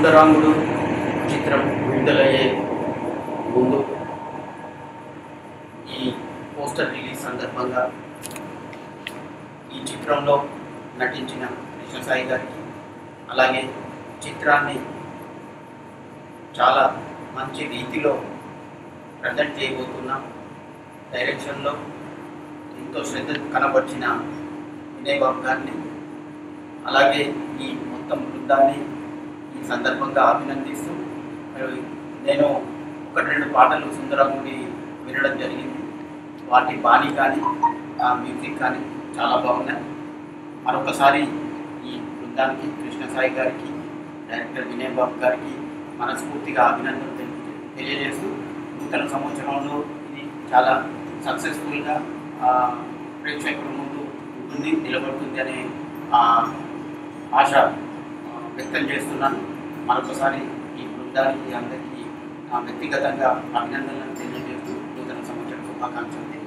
సుందరాంగుడు చిత్రం విడుదలయ్యే ముందు ఈ పోస్టర్ రిలీజ్ సందర్భంగా ఈ చిత్రంలో నటించిన కృష్ణసాయి గారికి అలాగే చిత్రాన్ని చాలా మంచి రీతిలో ప్రజెంట్ చేయబోతున్నాం డైరెక్షన్లో ఎంతో శ్రద్ధ కనబర్చిన వినయ్ బాబు గారిని అలాగే ఈ మొత్తం బృందాన్ని ఈ సందర్భంగా అభినందిస్తూ మరి నేను ఒకటి రెండు పాటలు సుందరముడి వినడం జరిగింది వాటి బాణి కానీ ఆ మ్యూజిక్ కానీ చాలా బాగున్నాయి మరొకసారి ఈ బృందానికి కృష్ణసాయి గారికి డైరెక్టర్ వినయ్ బాబు గారికి మనస్ఫూర్తిగా అభినందనలు తెలి- తెలియజేస్తూ నూతన సంవత్సరంలో ఇది చాలా సక్సెస్ఫుల్గా ప్రేక్షకుల ముందు ఉంటుంది నిలబడుతుంది అనే ఆ, ఆశ ఆ, వ్యక్తం చేస్తున్నాను మరొకసారి ఈ బృందానికి అందరికీ ఆ, వ్యక్తిగతంగా అభినందనలు తెలియజేస్తూ నూతన సంవత్సర శుభాకాంక్షలు